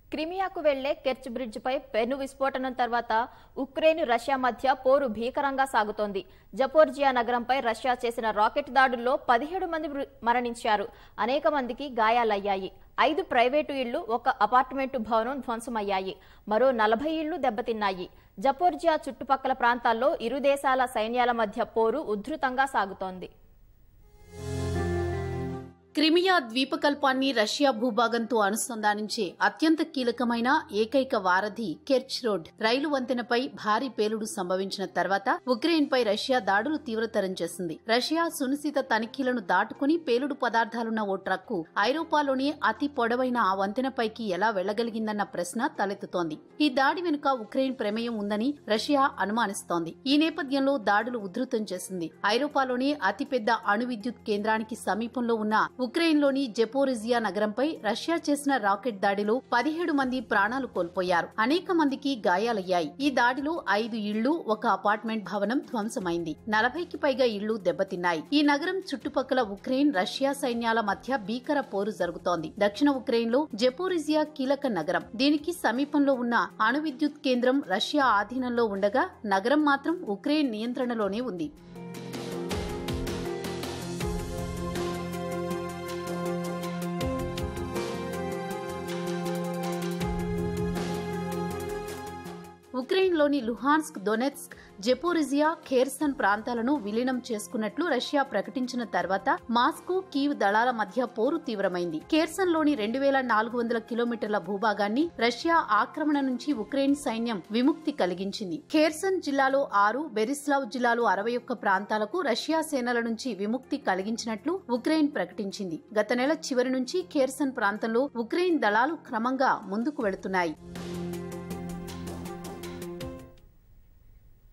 క్రిమియాకు వెళ్లే కెర్చ్ బ్రిడ్జిపై పెను విస్ఫోటనం తర్వాత ఉక్రెయిన్ రష్యా మధ్య పోరు భీకరంగా సాగుతోంది జపోర్జియా నగరంపై రష్యా చేసిన రాకెట్ దాడుల్లో పదిహేడు మంది మృ- మరణించారు అనేక మందికి గాయాలయ్యాయి ఐదు ప్రైవేటు ఇళ్లు ఒక అపార్ట్మెంటు భవనం ధ్వంసమయ్యాయి మరో నలభై ఇళ్లు దెబ్బతిన్నాయి జపోర్జియా చుట్టుపక్కల ప్రాంతాల్లో ఇరు దేశాల సైన్యాల మధ్య పోరు ఉధృతంగా సాగుతోంది క్రిమియా ద్వీపకల్పాన్ని రష్యా భూభాగంతో అనుసంధానించే అత్యంత కీలకమైన ఏకైక వారధి కెర్చ్ రోడ్ రైలు వంతెనపై భారీ పేలుడు సంభవించిన తర్వాత ఉక్రెయిన్ పై రష్యా దాడులు తీవ్రతరం చేసింది రష్యా సునిశిత తనిఖీలను దాటుకుని పేలుడు పదార్థాలున్న ఓ ట్రక్కు ఐరోపాలోని అతి పొడవైన ఆ వంతెనపైకి ఎలా వెళ్లగలిగిందన్న ప్రశ్న తలెత్తుతోంది ఈ దాడి వెనుక ఉక్రెయిన్ ప్రమేయం ఉందని రష్యా అనుమానిస్తోంది ఈ నేపథ్యంలో దాడులు ఉధృతం చేసింది ఐరోపాలోని అతిపెద్ద అణు విద్యుత్ కేంద్రానికి సమీపంలో ఉన్న ఉక్రెయిన్లోని జెపోరిజియా నగరంపై రష్యా చేసిన రాకెట్ దాడిలో పదిహేడు మంది ప్రాణాలు కోల్పోయారు అనేక మందికి గాయాలయ్యాయి ఈ దాడిలో ఐదు ఇళ్లు ఒక అపార్ట్మెంట్ భవనం ధ్వంసమైంది నలభైకి పైగా ఇళ్లు దెబ్బతిన్నాయి ఈ నగరం చుట్టుపక్కల ఉక్రెయిన్ రష్యా సైన్యాల మధ్య భీకర పోరు జరుగుతోంది దక్షిణ ఉక్రెయిన్ లో జెపోరిజియా కీలక నగరం దీనికి సమీపంలో ఉన్న అణు విద్యుత్ కేంద్రం రష్యా ఆధీనంలో ఉండగా నగరం మాత్రం ఉక్రెయిన్ నియంత్రణలోనే ఉంది ఉక్రెయిన్లోని లుహాన్స్క్ దొనెట్స్క్ జెపోరిజియా ఖేర్సన్ ప్రాంతాలను విలీనం చేసుకున్నట్లు రష్యా ప్రకటించిన తర్వాత మాస్కో కీవ్ దళాల మధ్య పోరు తీవ్రమైంది ఖేర్సన్లోని రెండు వేల నాలుగు వందల కిలోమీటర్ల భూభాగాన్ని రష్యా ఆక్రమణ నుంచి ఉక్రెయిన్ సైన్యం విముక్తి కలిగించింది ఖేర్సన్ జిల్లాలో ఆరు బెరిస్లావ్ జిల్లాలో అరవై ఒక్క ప్రాంతాలకు రష్యా సేనల నుంచి విముక్తి కలిగించినట్లు ఉక్రెయిన్ ప్రకటించింది గత నెల చివరి నుంచి ఖేర్సన్ ప్రాంతంలో ఉక్రెయిన్ దళాలు క్రమంగా ముందుకు వెళుతున్నాయి